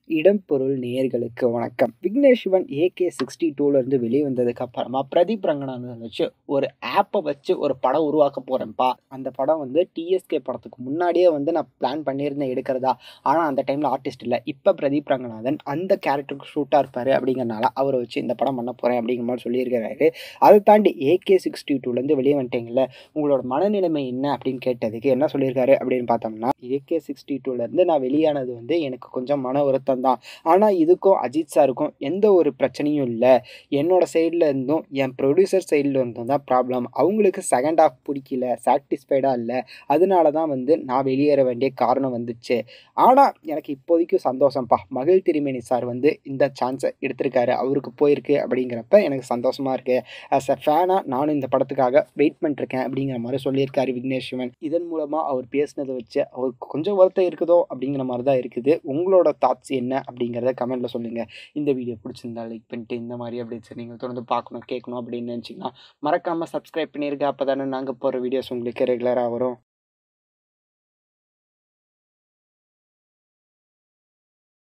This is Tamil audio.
இடம்பொருள் நேயர்களுக்கு வணக்கம் விக்னேஷ் சிவன் ஏகே சிக்ஸ்டி டூலேருந்து வெளியே வந்ததுக்கு அப்புறமா பிரதீப் ரங்கநாதன் வச்சு ஒரு ஆப்பை வச்சு ஒரு படம் உருவாக்க போகிறேன்ப்பா அந்த படம் வந்து டிஎஸ்கே படத்துக்கு முன்னாடியே வந்து நான் பிளான் பண்ணியிருந்தேன் எடுக்கிறதா ஆனால் அந்த டைமில் ஆர்டிஸ்ட் இல்லை இப்போ பிரதீப் ரங்கநாதன் அந்த கேரக்டருக்கு ஷூட்டாக இருப்பார் அப்படிங்கிறனால அவரை வச்சு இந்த படம் பண்ண போகிறேன் அப்படிங்கிற மாதிரி சொல்லியிருக்கிறாரு அதை தாண்டி ஏகே சிக்ஸ்டி டூலேருந்து வெளியே வந்துட்டீங்கல்ல உங்களோட மனநிலைமை என்ன அப்படின்னு கேட்டதுக்கு என்ன சொல்லியிருக்காரு அப்படின்னு பார்த்தோம்னா ஏகே சிக்ஸ்டி டூலேருந்து நான் வெளியானது வந்து எனக்கு கொஞ்சம் மன வருத்தம் தான் ஆனால் இதுக்கும் அஜித் சாருக்கும் எந்த ஒரு பிரச்சனையும் இல்லை என்னோட சைடில் இருந்தும் என் ப்ரொடியூசர் சைடில் இருந்தும் தான் ப்ராப்ளம் அவங்களுக்கு செகண்ட் ஹாஃப் பிடிக்கல சாட்டிஸ்ஃபைடாக இல்லை அதனால தான் வந்து நான் வெளியேற வேண்டிய காரணம் வந்துச்சு ஆனால் எனக்கு இப்போதைக்கு சந்தோஷம்ப்பா மகிழ் திருமேனி சார் வந்து இந்த சான்ஸை எடுத்திருக்காரு அவருக்கு போயிருக்கு அப்படிங்கிறப்ப எனக்கு சந்தோஷமாக இருக்குது ஆஸ் அ ஃபேனாக நானும் இந்த படத்துக்காக வெயிட் பண்ணிருக்கேன் அப்படிங்கிற மாதிரி சொல்லியிருக்காரு விக்னேஷ் சிவன் இதன் மூலமாக அவர் பேசினதை வச்சு அவருக்கு கொஞ்சம் வருத்தம் இருக்குதோ அப்படிங்கிற மாதிரி தான் இருக்குது உங்களோட தாட்ஸ் என்ன அப்படிங்கிறத கமெண்ட்டில் சொல்லுங்கள் இந்த வீடியோ பிடிச்சிருந்தா லைக் பண்ணிட்டு இந்த மாதிரி அப்டேட்ஸ் நீங்கள் தொடர்ந்து பார்க்கணும் கேட்கணும் அப்படின்னு நினச்சிங்கன்னா மறக்காமல் சப்ஸ்கிரைப் பண்ணியிருக்க அப்போ தானே நாங்கள் போகிற வீடியோஸ் உங்களுக்கு ரெகுலராக வரும்